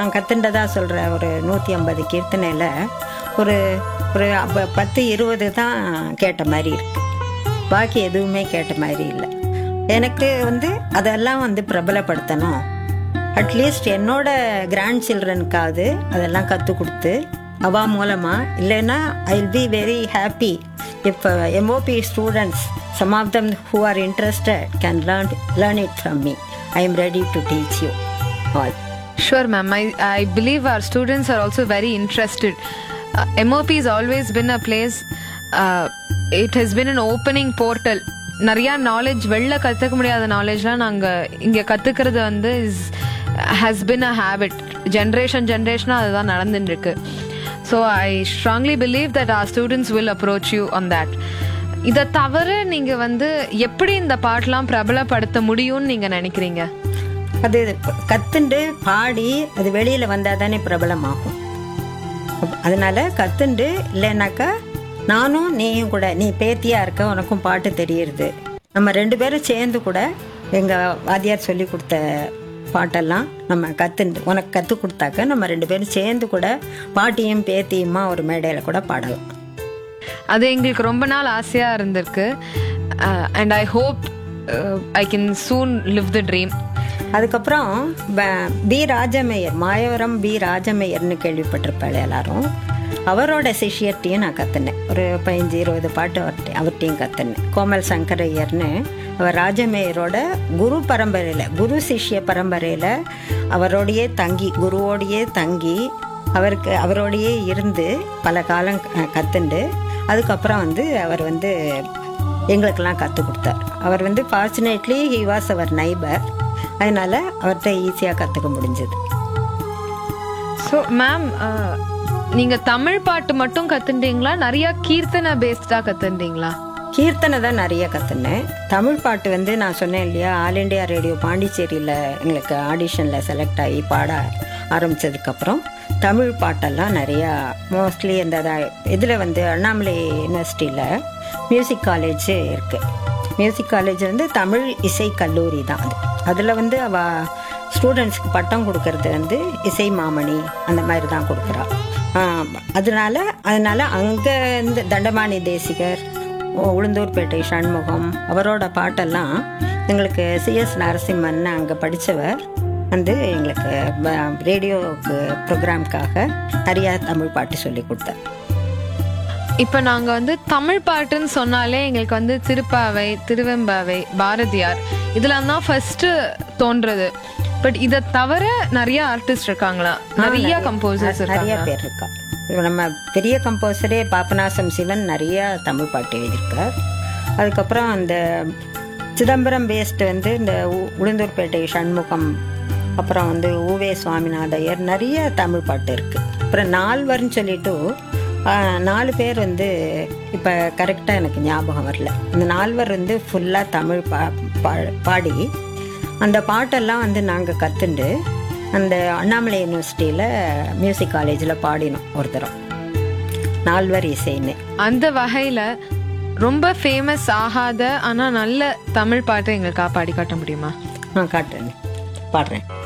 நான் கத்துண்டதா சொல்கிற ஒரு நூற்றி ஐம்பது கீர்த்தனையில் ஒரு ஒரு அப்ப- பத்து இருபது தான் கேட்ட மாதிரி இருக்கு பாக்கி எதுவுமே கேட்ட மாதிரி இல்லை எனக்கு வந்து அதெல்லாம் வந்து பிரபலப்படுத்தணும் அட்லீஸ்ட் என்னோட கிராண்ட் சில்ட்ரனுக்காவது அதெல்லாம் கற்றுக் கொடுத்து அவா மூலமாக இல்லைன்னா I will be very happy if MOP students some of them who are interested can learn learn it from me I am ready to teach you all Sure, ma'am. I, I believe our students are also very interested. Uh, MOP has always been a place, uh, it has been an opening portal. நிறைய knowledge வெளில கற்றுக்க முடியாத நாலேஜ்லாம் நாங்கள் இங்கே கற்றுக்கிறது வந்து is has been a habit generation ஜென்ரேஷனாக அதுதான் நடந்துட்டு இருக்கு so I strongly believe that our students will approach you on that இதை தவிர நீங்கள் வந்து எப்படி இந்த பாட்டெலாம் பிரபலப்படுத்த முடியும்னு நீங்கள் நினைக்கிறீங்க அது கத்துண்டு பாடி அது வெளியில் வந்தால் தானே பிரபலமாகும் அப்ப- அதனால கத்துண்டு இல்லைனாக்கா நானும் நீயும் கூட நீ பேத்தியா இருக்க உனக்கும் பாட்டு தெரியுது நம்ம ரெண்டு பேரும் சேர்ந்து கூட எங்கள் வாத்தியார் சொல்லி கொடுத்த பாட்டெல்லாம் நம்ம கத்துண்டு உனக்கு கற்றுக் கொடுத்தாக்க நம்ம ரெண்டு பேரும் சேர்ந்து கூட பாட்டியும் பேத்தியுமா ஒரு மேடையில் கூட பாடலாம் அது எங்களுக்கு ரொம்ப நாள் ஆசையாக இருந்திருக்கு and I hope I can soon live the dream அதுக்கப்புறம் ப- பி ராஜமேயர் மாயவரம் பி ராஜமேயர்னு கேள்விப்பட்டிருப்பாள் எல்லாரும் அவரோட சிஷியர்ட்டையும் நான் கற்றுனேன் ஒரு பதினஞ்சு இருபது பாட்டு அவர்கிட்ட அவர்கிட்டையும் கற்றுனேன் கோமல் சங்கரையர்னு அவர் ராஜமேயரோட குரு பரம்பரையில் குரு சிஷ்ய பரம்பரையில் அவரோடையே தங்கி குருவோடையே தங்கி அவருக்கு அவரோடையே இருந்து பல காலம் க- கத்துண்டு அதுக்கப்புறம் வந்து அவர் வந்து எங்களுக்கெல்லாம் கற்றுக் கொடுத்தார் அவர் வந்து ஃபார்ச்சுனேட்லி ஹி வாஸ் அவர் நைபர் அதனால அவர்கிட்ட ஈஸியாக கற்றுக்க முடிஞ்சது ஸோ மேம் நீங்கள் தமிழ் பாட்டு மட்டும் கற்றுட்டீங்களா நிறையா கீர்த்தனை பேஸ்டாக கற்றுட்டீங்களா கீர்த்தனை தான் நிறைய கற்றுனேன் தமிழ் பாட்டு வந்து நான் சொன்னேன் இல்லையா ஆல் இண்டியா ரேடியோ பாண்டிச்சேரியில் எங்களுக்கு ஆடிஷனில் செலக்ட் ஆகி பாட ஆரம்பித்ததுக்கப்புறம் தமிழ் பாட்டெல்லாம் நிறையா மோஸ்ட்லி இந்த இதில் வந்து அண்ணாமலை யூனிவர்சிட்டியில் மியூசிக் காலேஜ் இருக்குது மியூசிக் காலேஜ் வந்து தமிழ் இசை கல்லூரி தான் அது அதில் வந்து அவ ஸ்டூடெண்ட்ஸ்க்கு பட்டம் கொடுக்கறது வந்து இசை மாமணி அந்த மாதிரி தான் கொடுக்குறா ஆஹ் அதனால அதனால அங்கே இருந்து தண்டபாணி தேசிகர் உ- உளுந்தூர்பேட்டை சண்முகம் அவரோட பாட்டெல்லாம் எங்களுக்கு சிஎஸ் நரசிம்மன் அங்கே படித்தவர் வந்து எங்களுக்கு ரேடியோவுக்கு ப்ரோக்ராம்க்காக நிறையா தமிழ் பாட்டு சொல்லி கொடுத்தார் இப்போ நாங்கள் வந்து தமிழ் பாட்டுன்னு சொன்னாலே எங்களுக்கு வந்து திருப்பாவை திருவெம்பாவை பாரதியார் இதெல்லாம் தான் ஃபர்ஸ்ட் தோன்றது பட் இதை தவிர நிறைய ஆர்டிஸ்ட் இருக்காங்களா நிறைய கம்போசர்ஸ் நிறைய இருக்காங்க பேர் இருக்கா இப்ப நம்ம பெரிய கம்போசரே பாபநாசம் சிவன் நிறைய தமிழ் பாட்டு எழுதியிருக்கார் அதுக்கப்புறம் அந்த சிதம்பரம் பேஸ்ட் வந்து இந்த உ- உளுந்தூர்பேட்டை சண்முகம் அப்புறம் வந்து ஊவே சுவாமிநாதையர் நிறைய தமிழ் பாட்டு இருக்கு அப்புறம் நால்வர்னு சொல்லிட்டு ஆ, நாலு பேர் வந்து இப்போ கரெக்டாக எனக்கு ஞாபகம் வரல இந்த நால்வர் வந்து ஃபுல்லாக தமிழ் பா பா- பாடி அந்த பாட்டெல்லாம் வந்து நாங்கள் கற்றுண்டு அந்த அண்ணாமலை யூனிவர்சிட்டியில் மியூசிக் காலேஜில் பாடினோம் ஒரு தரம் நால்வர் இசைன்னு அந்த வகையில ரொம்ப ஃபேமஸ் ஆகாத ஆனா நல்ல தமிழ் பாட்டை எங்களுக்கா பாடி காட்ட முடியுமா நான் காட்டுறேன் பாடுறேன்